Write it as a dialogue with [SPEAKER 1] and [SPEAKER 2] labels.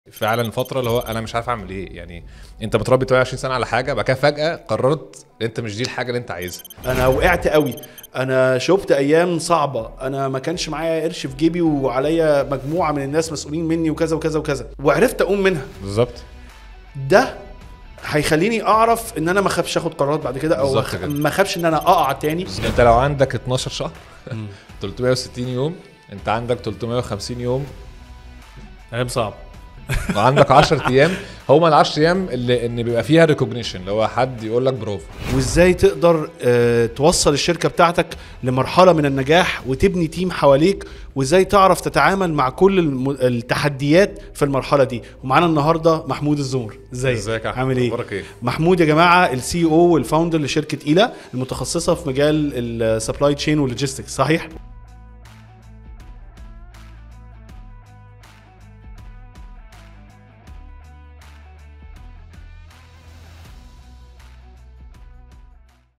[SPEAKER 1] فعلا الفتره اللي هو انا مش عارف اعمل ايه يعني انت متربي 28 سنه على حاجه بعد كده فجاه قررت انت مش دي الحاجه اللي انت عايزها
[SPEAKER 2] انا وقعت قوي انا شفت ايام صعبه انا ما كانش معايا قرش في جيبي وعليا مجموعه من الناس مسؤولين مني وكذا وكذا وكذا وعرفت اقوم منها
[SPEAKER 1] بالظبط
[SPEAKER 2] ده هيخليني اعرف ان انا ما اخافش اخد قرارات بعد كده او
[SPEAKER 1] بالظبط
[SPEAKER 2] أخ-
[SPEAKER 1] كده.
[SPEAKER 2] ما اخافش ان انا اقع تاني
[SPEAKER 1] انت لو عندك 12 شهر 360 يوم انت عندك 350 يوم
[SPEAKER 3] ايام صعب
[SPEAKER 1] وعندك 10 ايام هما ال 10 ايام اللي ان بيبقى فيها ريكوجنيشن اللي هو حد يقول لك برافو
[SPEAKER 2] وازاي تقدر آه، توصل الشركه بتاعتك لمرحله من النجاح وتبني تيم حواليك وازاي تعرف تتعامل مع كل الم- التحديات في المرحله دي ومعانا النهارده محمود الزمر ازيك
[SPEAKER 1] ازيك يا أحمد؟
[SPEAKER 2] عامل ايه
[SPEAKER 1] اخبارك ايه؟
[SPEAKER 2] محمود يا جماعه السي او والفاوندر لشركه ايلا المتخصصه في مجال السبلاي تشين واللوجيستكس صحيح